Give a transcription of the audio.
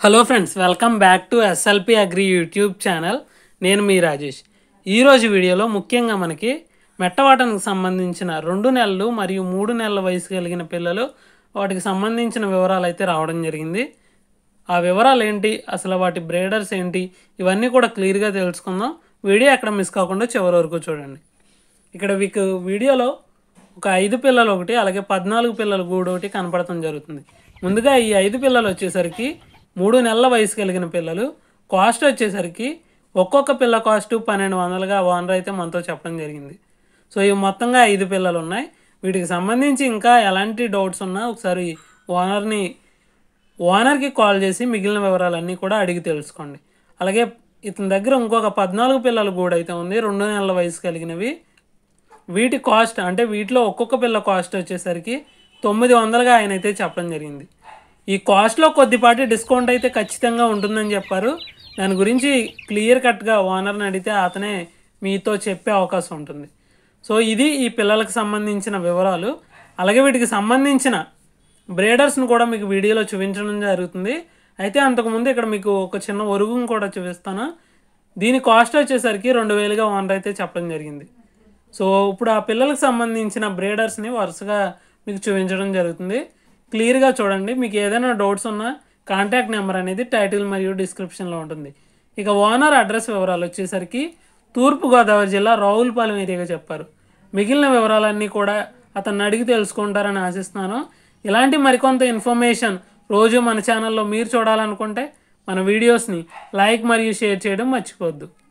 hello friends welcome back to SLP agri YouTube channel నేను మీ రాజేష్ ఈరోజు వీడియోలో ముఖ్యంగా మనకి మెట్టవాటనికి సంబంధించిన రెండు నెలలు మరియు మూడు నెలల వయసు కలిగిన పిల్లలు వాటికి సంబంధించిన వివరాలు అయితే రావడం జరిగింది ఆ వివరాలు ఏంటి అసలు వాటి బ్రేడర్స్ ఏంటి ఇవన్నీ కూడా క్లియర్గా తెలుసుకుందాం వీడియో ఎక్కడ మిస్ కాకుండా చివరి వరకు చూడండి ఇక్కడ మీకు వీడియోలో ఒక ఐదు పిల్లలు ఒకటి అలాగే పద్నాలుగు పిల్లలు గూడు ఒకటి కనపడటం జరుగుతుంది ముందుగా ఈ ఐదు పిల్లలు వచ్చేసరికి మూడు నెలల వయసు కలిగిన పిల్లలు కాస్ట్ వచ్చేసరికి ఒక్కొక్క పిల్ల కాస్ట్ పన్నెండు వందలుగా ఓనర్ అయితే మనతో చెప్పడం జరిగింది సో ఇవి మొత్తంగా ఐదు పిల్లలు ఉన్నాయి వీటికి సంబంధించి ఇంకా ఎలాంటి డౌట్స్ ఉన్నా ఒకసారి ఓనర్ని ఓనర్కి కాల్ చేసి మిగిలిన వివరాలన్నీ కూడా అడిగి తెలుసుకోండి అలాగే ఇతని దగ్గర ఇంకొక పద్నాలుగు పిల్లలు కూడా అయితే ఉంది రెండు నెలల వయసు కలిగినవి వీటి కాస్ట్ అంటే వీటిలో ఒక్కొక్క పిల్ల కాస్ట్ వచ్చేసరికి తొమ్మిది వందలుగా ఆయన అయితే చెప్పడం జరిగింది ఈ కాస్ట్లో కొద్దిపాటి డిస్కౌంట్ అయితే ఖచ్చితంగా ఉంటుందని చెప్పారు దాని గురించి క్లియర్ కట్గా ఓనర్ని అడిగితే అతనే మీతో చెప్పే అవకాశం ఉంటుంది సో ఇది ఈ పిల్లలకు సంబంధించిన వివరాలు అలాగే వీటికి సంబంధించిన బ్రేడర్స్ని కూడా మీకు వీడియోలో చూపించడం జరుగుతుంది అయితే అంతకుముందు ఇక్కడ మీకు ఒక చిన్న ఒరుగును కూడా చూపిస్తాను దీని కాస్ట్ వచ్చేసరికి రెండు వేలుగా ఓనర్ అయితే చెప్పడం జరిగింది సో ఇప్పుడు ఆ పిల్లలకు సంబంధించిన బ్రేడర్స్ని వరుసగా మీకు చూపించడం జరుగుతుంది క్లియర్గా చూడండి మీకు ఏదైనా డౌట్స్ ఉన్నా కాంటాక్ట్ నెంబర్ అనేది టైటిల్ మరియు డిస్క్రిప్షన్లో ఉంటుంది ఇక ఓనర్ అడ్రస్ వివరాలు వచ్చేసరికి తూర్పుగోదావరి జిల్లా రావులపాలెం ఏరియాగా చెప్పారు మిగిలిన వివరాలన్నీ కూడా అతన్ని అడిగి తెలుసుకుంటారని ఆశిస్తున్నాను ఇలాంటి మరికొంత ఇన్ఫర్మేషన్ రోజు మన ఛానల్లో మీరు చూడాలనుకుంటే మన వీడియోస్ని లైక్ మరియు షేర్ చేయడం మర్చిపోవద్దు